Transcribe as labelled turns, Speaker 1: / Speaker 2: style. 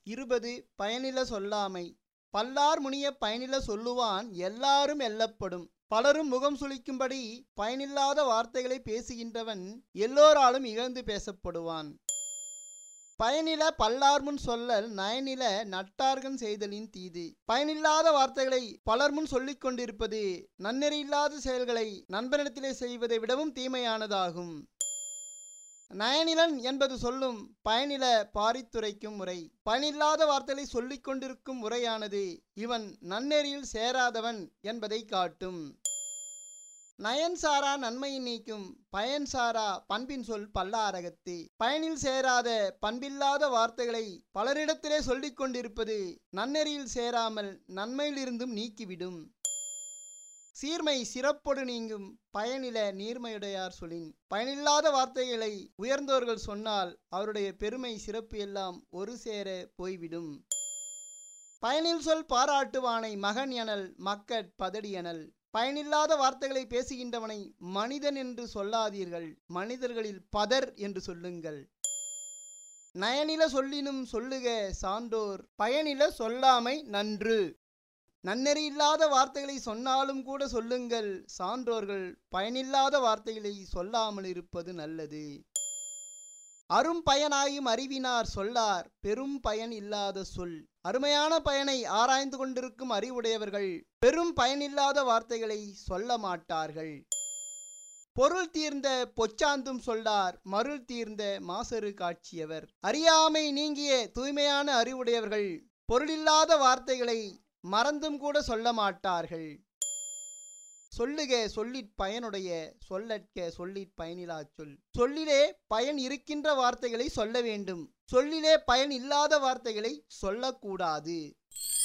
Speaker 1: இருபது பயனில சொல்லாமை பல்லார் முனிய பயனில சொல்லுவான் எல்லாரும் எல்லப்படும் பலரும் முகம் சுளிக்கும்படி பயனில்லாத வார்த்தைகளை பேசுகின்றவன் எல்லோராலும் இகழ்ந்து பேசப்படுவான் பயனில பல்லார் முன் சொல்லல் நயனில நட்டார்கன் செய்தலின் தீது பயனில்லாத வார்த்தைகளை பலர் முன் சொல்லிக் கொண்டிருப்பது நன்னெறியில்லாத செயல்களை நண்பனிடத்திலே செய்வதை விடவும் தீமையானதாகும் நயனிலன் என்பது சொல்லும் பயனில பாரித்துரைக்கும் முறை பயனில்லாத வார்த்தைகளை சொல்லிக் கொண்டிருக்கும் முறையானது இவன் நன்னெறியில் சேராதவன் என்பதை காட்டும் நயன் சாரா நன்மையை நீக்கும் பயன் சாரா பண்பின் சொல் பல்லாரகத்து பயனில் சேராத பண்பில்லாத வார்த்தைகளை பலரிடத்திலே சொல்லிக் கொண்டிருப்பது நன்னெறியில் சேராமல் நன்மையிலிருந்தும் நீக்கிவிடும் சீர்மை சிறப்பொடு நீங்கும் பயனில நீர்மையுடையார் சொலின் பயனில்லாத வார்த்தைகளை உயர்ந்தோர்கள் சொன்னால் அவருடைய பெருமை சிறப்பு எல்லாம் ஒரு சேர போய்விடும் பயனில் சொல் பாராட்டுவானை மகன் எனல் மக்கட் பதடி எனல் பயனில்லாத வார்த்தைகளை பேசுகின்றவனை மனிதன் என்று சொல்லாதீர்கள் மனிதர்களில் பதர் என்று சொல்லுங்கள் நயனில சொல்லினும் சொல்லுக சான்றோர் பயனில சொல்லாமை நன்று நன்னெறியில்லாத வார்த்தைகளை சொன்னாலும் கூட சொல்லுங்கள் சான்றோர்கள் பயனில்லாத வார்த்தைகளை சொல்லாமல் இருப்பது நல்லது அரும் பயனாயும் அறிவினார் சொல்லார் பெரும் பயன் இல்லாத சொல் அருமையான பயனை ஆராய்ந்து கொண்டிருக்கும் அறிவுடையவர்கள் பெரும் பயனில்லாத வார்த்தைகளை சொல்ல மாட்டார்கள் பொருள் தீர்ந்த பொச்சாந்தும் சொல்லார் மருள் தீர்ந்த மாசரு காட்சியவர் அறியாமை நீங்கிய தூய்மையான அறிவுடையவர்கள் பொருளில்லாத வார்த்தைகளை மறந்தும் கூட சொல்ல மாட்டார்கள் சொல்லுக சொல்லிற் பயனுடைய சொல்லற்க சொல்லிற் பயனிலா சொல் சொல்லிலே பயன் இருக்கின்ற வார்த்தைகளை சொல்ல வேண்டும் சொல்லிலே பயன் இல்லாத வார்த்தைகளை சொல்லக்கூடாது